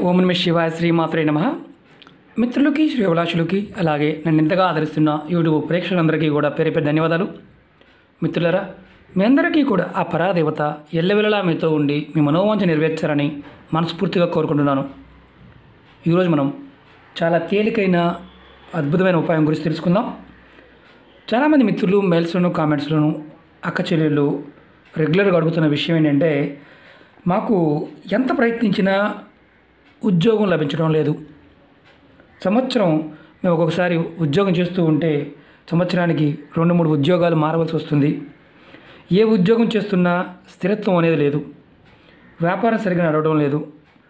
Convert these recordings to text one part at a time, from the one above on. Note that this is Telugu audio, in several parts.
ఓం నమ శివాయ శ్రీమాత్రే నమ మిత్రులకి శ్రేవలాషులకి అలాగే నన్ను ఇంతగా ఆదరిస్తున్న యూట్యూబ్ ప్రేక్షకులందరికీ కూడా పేరు పేరు ధన్యవాదాలు మిత్రులరా మీ అందరికీ కూడా ఆ పరాదేవత ఎల్లవెల్లలా మీతో ఉండి మీ మనోవాంఛ నెరవేర్చారని మనస్ఫూర్తిగా కోరుకుంటున్నాను ఈరోజు మనం చాలా తేలికైన అద్భుతమైన ఉపాయం గురించి తెలుసుకుందాం చాలామంది మిత్రులు మెయిల్స్లోను కామెంట్స్లోను అక్క చెల్లెళ్ళు రెగ్యులర్గా అడుగుతున్న విషయం ఏంటంటే మాకు ఎంత ప్రయత్నించినా ఉద్యోగం లభించడం లేదు సంవత్సరం మేము ఒక్కొక్కసారి ఉద్యోగం చేస్తూ ఉంటే సంవత్సరానికి రెండు మూడు ఉద్యోగాలు మారవలసి వస్తుంది ఏ ఉద్యోగం చేస్తున్నా స్థిరత్వం అనేది లేదు వ్యాపారం సరిగ్గా నడవడం లేదు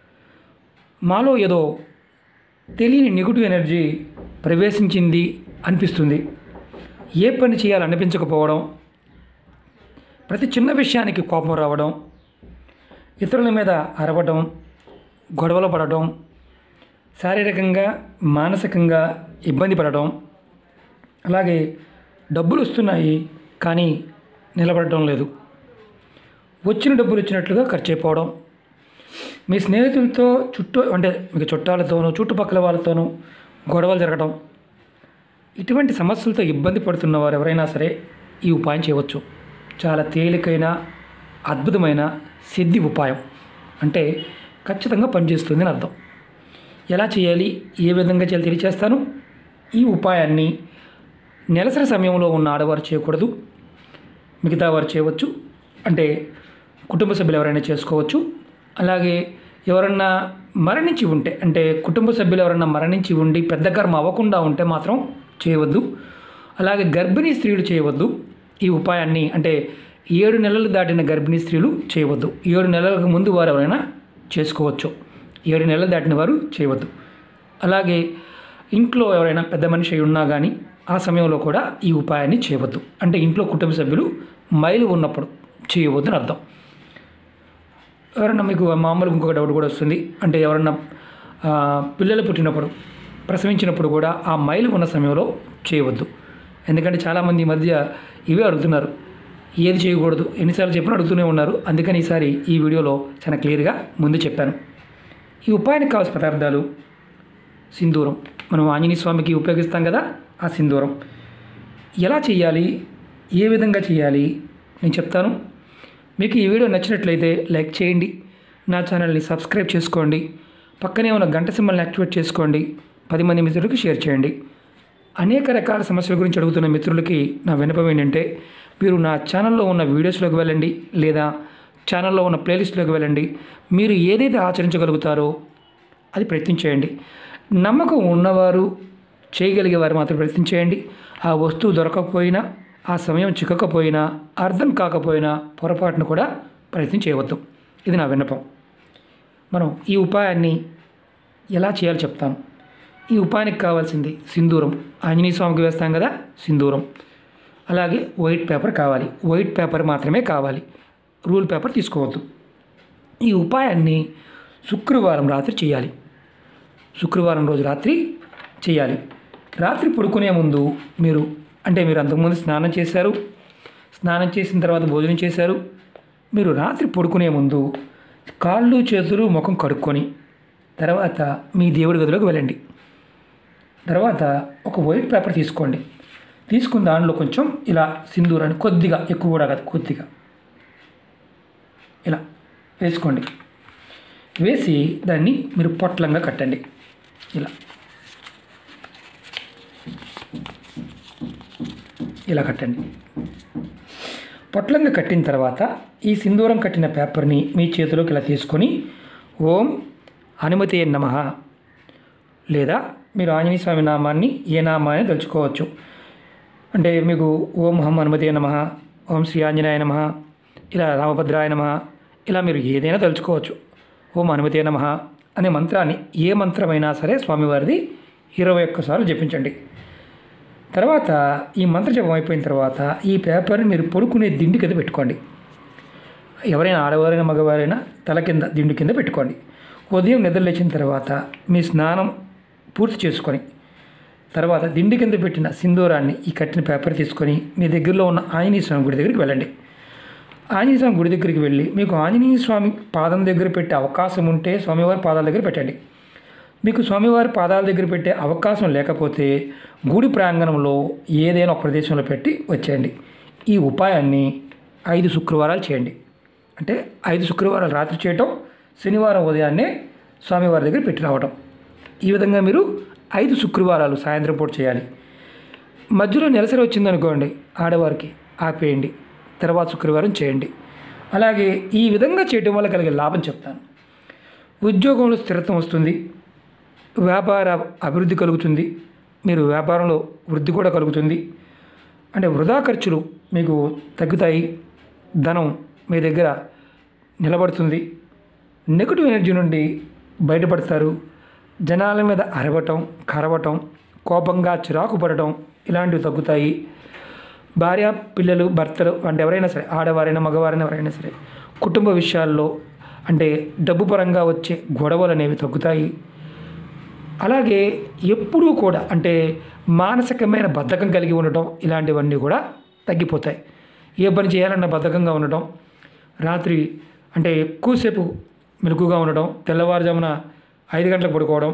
మాలో ఏదో తెలియని నెగిటివ్ ఎనర్జీ ప్రవేశించింది అనిపిస్తుంది ఏ పని చేయాలనిపించకపోవడం ప్రతి చిన్న విషయానికి కోపం రావడం ఇతరుల మీద అరవడం గొడవలు పడటం శారీరకంగా మానసికంగా ఇబ్బంది పడటం అలాగే డబ్బులు వస్తున్నాయి కానీ నిలబడటం లేదు వచ్చిన డబ్బులు వచ్చినట్లుగా ఖర్చు అయిపోవడం మీ స్నేహితులతో చుట్టూ అంటే మీకు చుట్టాలతోనూ చుట్టుపక్కల వాళ్ళతోనూ గొడవలు జరగడం ఇటువంటి సమస్యలతో ఇబ్బంది పడుతున్న వారు ఎవరైనా సరే ఈ ఉపాయం చేయవచ్చు చాలా తేలికైన అద్భుతమైన సిద్ధి ఉపాయం అంటే ఖచ్చితంగా పనిచేస్తుంది అని అర్థం ఎలా చేయాలి ఏ విధంగా చేయాలి తెలియచేస్తాను ఈ ఉపాయాన్ని నెలసరి సమయంలో ఉన్న ఆడవారు చేయకూడదు మిగతా వారు చేయవచ్చు అంటే కుటుంబ సభ్యులు ఎవరైనా చేసుకోవచ్చు అలాగే ఎవరన్నా మరణించి ఉంటే అంటే కుటుంబ సభ్యులు ఎవరన్నా మరణించి ఉండి పెద్ద కర్మ అవ్వకుండా ఉంటే మాత్రం చేయవద్దు అలాగే గర్భిణీ స్త్రీలు చేయవద్దు ఈ ఉపాయాన్ని అంటే ఏడు నెలలు దాటిన గర్భిణీ స్త్రీలు చేయవద్దు ఏడు నెలలకు ముందు వారు ఎవరైనా చేసుకోవచ్చు ఏడు నెలలు దాటిన వారు చేయవద్దు అలాగే ఇంట్లో ఎవరైనా పెద్ద మనిషి అయి ఉన్నా కానీ ఆ సమయంలో కూడా ఈ ఉపాయాన్ని చేయవద్దు అంటే ఇంట్లో కుటుంబ సభ్యులు మైలు ఉన్నప్పుడు చేయవద్దు అని అర్థం ఎవరన్నా మీకు మామూలుగా ఇంకొక డౌట్ కూడా వస్తుంది అంటే ఎవరన్నా ఆ, పిల్లలు పుట్టినప్పుడు ప్రసవించినప్పుడు కూడా ఆ మైలు ఉన్న సమయంలో చేయవద్దు ఎందుకంటే చాలామంది ఈ మధ్య ఇవే అడుగుతున్నారు ఏది చేయకూడదు ఎన్నిసార్లు చెప్పినా అడుగుతూనే ఉన్నారు అందుకని ఈసారి ఈ వీడియోలో చాలా క్లియర్గా ముందు చెప్పాను ఈ ఉపాయానికి కావాల్సిన పదార్థాలు సింధూరం మనం ఆంజనేయ స్వామికి ఉపయోగిస్తాం కదా ఆ సింధూరం ఎలా చేయాలి ఏ విధంగా చేయాలి నేను చెప్తాను మీకు ఈ వీడియో నచ్చినట్లయితే లైక్ చేయండి నా ఛానల్ని సబ్స్క్రైబ్ చేసుకోండి పక్కనే ఉన్న గంట సింబల్ని యాక్టివేట్ చేసుకోండి పది మంది మిత్రులకు షేర్ చేయండి అనేక రకాల సమస్యల గురించి అడుగుతున్న మిత్రులకి నా వినపం ఏంటంటే మీరు నా ఛానల్లో ఉన్న వీడియోస్లోకి వెళ్ళండి లేదా ఛానల్లో ఉన్న ప్లేలిస్ట్లోకి వెళ్ళండి మీరు ఏదైతే ఆచరించగలుగుతారో అది ప్రయత్నించేయండి నమ్మకం ఉన్నవారు చేయగలిగే వారు మాత్రం ప్రయత్నించేయండి ఆ వస్తువు దొరకకపోయినా ఆ సమయం చిక్కకపోయినా అర్థం కాకపోయినా పొరపాటును కూడా ప్రయత్నం చేయవద్దు ఇది నా విన్నపం మనం ఈ ఉపాయాన్ని ఎలా చేయాలో చెప్తాను ఈ ఉపాయానికి కావాల్సింది సింధూరం ఆంజనేయ స్వామికి వేస్తాం కదా సింధూరం అలాగే వైట్ పేపర్ కావాలి వైట్ పేపర్ మాత్రమే కావాలి రూల్ పేపర్ తీసుకోవద్దు ఈ ఉపాయాన్ని శుక్రవారం రాత్రి చేయాలి శుక్రవారం రోజు రాత్రి చేయాలి రాత్రి పడుకునే ముందు మీరు అంటే మీరు అంతకుముందు స్నానం చేశారు స్నానం చేసిన తర్వాత భోజనం చేశారు మీరు రాత్రి పడుకునే ముందు కాళ్ళు చేతులు ముఖం కడుక్కొని తర్వాత మీ దేవుడి గదిలోకి వెళ్ళండి తర్వాత ఒక వైట్ పేపర్ తీసుకోండి తీసుకున్న దానిలో కొంచెం ఇలా సింధూరాన్ని కొద్దిగా ఎక్కువ కూడా కాదు కొద్దిగా ఇలా వేసుకోండి వేసి దాన్ని మీరు పొట్లంగా కట్టండి ఇలా ఇలా కట్టండి పొట్లంగా కట్టిన తర్వాత ఈ సింధూరం కట్టిన పేపర్ని మీ చేతిలోకి ఇలా తీసుకొని ఓం హనుమతే నమ లేదా మీరు ఆంజనేయ స్వామి నామాన్ని ఏ నామాన్ని తలుచుకోవచ్చు అంటే మీకు ఓం హం హనుమతే నమ ఓం శ్రీ ఆంజనేయ నమ ఇలా రామభద్రాయ నమ ఇలా మీరు ఏదైనా తలుచుకోవచ్చు ఓం హనుమతే నమ అనే మంత్రాన్ని ఏ మంత్రమైనా సరే స్వామివారిది ఇరవై ఒక్కసార్లు జపించండి తర్వాత ఈ మంత్ర జపం అయిపోయిన తర్వాత ఈ పేపర్ని మీరు పడుకునే దిండు కింద పెట్టుకోండి ఎవరైనా ఆడవారైనా మగవారైనా తల కింద దిండు కింద పెట్టుకోండి ఉదయం నిద్ర లేచిన తర్వాత మీ స్నానం పూర్తి చేసుకొని తర్వాత దిండి కింద పెట్టిన సింధూరాన్ని ఈ కట్టిన పేపర్ తీసుకొని మీ దగ్గరలో ఉన్న ఆంజనేయ స్వామి గుడి దగ్గరికి వెళ్ళండి ఆంజనేయ స్వామి గుడి దగ్గరికి వెళ్ళి మీకు ఆంజనేయ స్వామి పాదం దగ్గర పెట్టే అవకాశం ఉంటే స్వామివారి పాదాల దగ్గర పెట్టండి మీకు స్వామివారి పాదాల దగ్గర పెట్టే అవకాశం లేకపోతే గుడి ప్రాంగణంలో ఏదైనా ఒక ప్రదేశంలో పెట్టి వచ్చేయండి ఈ ఉపాయాన్ని ఐదు శుక్రవారాలు చేయండి అంటే ఐదు శుక్రవారాలు రాత్రి చేయటం శనివారం ఉదయాన్నే స్వామివారి దగ్గర పెట్టి రావటం ఈ విధంగా మీరు ఐదు శుక్రవారాలు సాయంత్రం పూట చేయాలి మధ్యలో నెలసరి వచ్చిందనుకోండి ఆడవారికి ఆపేయండి తర్వాత శుక్రవారం చేయండి అలాగే ఈ విధంగా చేయటం వల్ల కలిగే లాభం చెప్తాను ఉద్యోగంలో స్థిరత్వం వస్తుంది వ్యాపార అభివృద్ధి కలుగుతుంది మీరు వ్యాపారంలో వృద్ధి కూడా కలుగుతుంది అంటే వృధా ఖర్చులు మీకు తగ్గుతాయి ధనం మీ దగ్గర నిలబడుతుంది నెగటివ్ ఎనర్జీ నుండి బయటపడతారు జనాల మీద అరవటం కరవటం కోపంగా చిరాకు పడటం ఇలాంటివి తగ్గుతాయి భార్య పిల్లలు భర్తలు అంటే ఎవరైనా సరే ఆడవారైనా మగవారైనా ఎవరైనా సరే కుటుంబ విషయాల్లో అంటే డబ్బు పరంగా వచ్చే గొడవలు అనేవి తగ్గుతాయి అలాగే ఎప్పుడూ కూడా అంటే మానసికమైన బద్ధకం కలిగి ఉండటం ఇలాంటివన్నీ కూడా తగ్గిపోతాయి ఏ పని చేయాలన్న బద్ధకంగా ఉండటం రాత్రి అంటే ఎక్కువసేపు మెలకుగా ఉండటం తెల్లవారుజామున ఐదు గంటలకు పడుకోవడం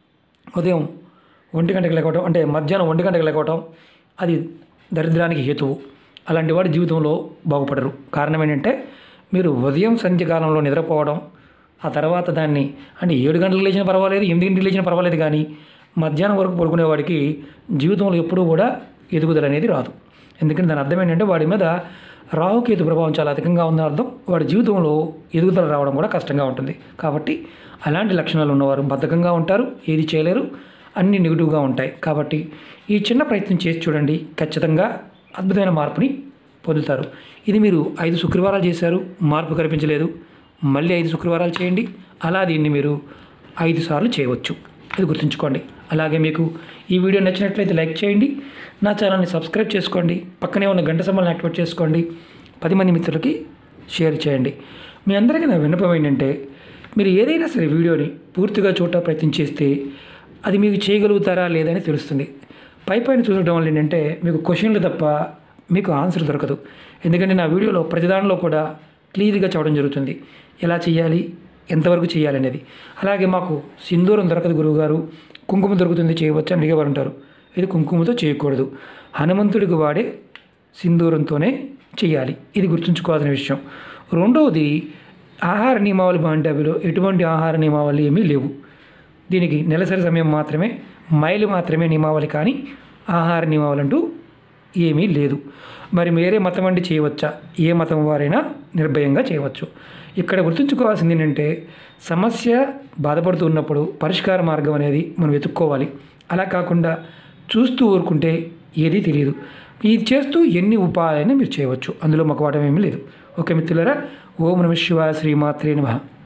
ఉదయం ఒంటి గంటకు లేకపోవడం అంటే మధ్యాహ్నం ఒంటి గంటకు లేకపోవడం అది దరిద్రానికి హేతువు అలాంటి వాడి జీవితంలో బాగుపడరు కారణం ఏంటంటే మీరు ఉదయం సంధ్యకాలంలో నిద్రపోవడం ఆ తర్వాత దాన్ని అంటే ఏడు గంటలకు లేచినా పర్వాలేదు ఎనిమిది గంటలకు లేచినా పర్వాలేదు కానీ మధ్యాహ్నం వరకు పడుకునేవాడికి జీవితంలో ఎప్పుడూ కూడా ఎదుగుదల అనేది రాదు ఎందుకంటే దాని అర్థం ఏంటంటే వాడి మీద రాహుకేతు ప్రభావం చాలా అధికంగా ఉందని అర్థం వాడి జీవితంలో ఎదుగుదల రావడం కూడా కష్టంగా ఉంటుంది కాబట్టి అలాంటి లక్షణాలు ఉన్నవారు బద్ధకంగా ఉంటారు ఏది చేయలేరు అన్ని నెగిటివ్గా ఉంటాయి కాబట్టి ఈ చిన్న ప్రయత్నం చేసి చూడండి ఖచ్చితంగా అద్భుతమైన మార్పుని పొందుతారు ఇది మీరు ఐదు శుక్రవారాలు చేశారు మార్పు కనిపించలేదు మళ్ళీ ఐదు శుక్రవారాలు చేయండి అలా దీన్ని మీరు ఐదు సార్లు చేయవచ్చు అది గుర్తుంచుకోండి అలాగే మీకు ఈ వీడియో నచ్చినట్లయితే లైక్ చేయండి నా ఛానల్ని సబ్స్క్రైబ్ చేసుకోండి పక్కనే ఉన్న గంట సంబంధాన్ని యాక్టివేట్ చేసుకోండి పది మంది మిత్రులకి షేర్ చేయండి మీ అందరికీ నా విన్నపం ఏంటంటే మీరు ఏదైనా సరే వీడియోని పూర్తిగా చూడటం ప్రయత్నం చేస్తే అది మీకు చేయగలుగుతారా లేదని తెలుస్తుంది పై పైన చూడటం వల్ల ఏంటంటే మీకు క్వశ్చన్లు తప్ప మీకు ఆన్సర్ దొరకదు ఎందుకంటే నా వీడియోలో ప్రతి దానిలో కూడా క్లియర్గా చెప్పడం జరుగుతుంది ఎలా చేయాలి ఎంతవరకు చేయాలి అనేది అలాగే మాకు సింధూరం దొరకదు గురువుగారు కుంకుమ దొరుకుతుంది చేయవచ్చు అని అడిగేవారు ఉంటారు ఇది కుంకుమతో చేయకూడదు హనుమంతుడికి వాడే సింధూరంతోనే చేయాలి ఇది గుర్తుంచుకోవాల్సిన విషయం రెండవది ఆహార నియమావళి బాంటాబిలో ఎటువంటి ఆహార నియమావళి ఏమీ లేవు దీనికి నెలసరి సమయం మాత్రమే మైలు మాత్రమే నియమావళి కానీ ఆహార నియమావళి అంటూ ఏమీ లేదు మరి వేరే మతం అండి చేయవచ్చా ఏ మతం వారైనా నిర్భయంగా చేయవచ్చు ఇక్కడ గుర్తుంచుకోవాల్సింది ఏంటంటే సమస్య బాధపడుతూ ఉన్నప్పుడు పరిష్కార మార్గం అనేది మనం వెతుక్కోవాలి అలా కాకుండా చూస్తూ ఊరుకుంటే ఏదీ తెలియదు ఇది చేస్తూ ఎన్ని ఉపాయాలైనా మీరు చేయవచ్చు అందులో మాకు వాటం ఏమీ లేదు ఓకే మిత్రులారా ఓం నమ శివాయ శ్రీమాత్రే నమః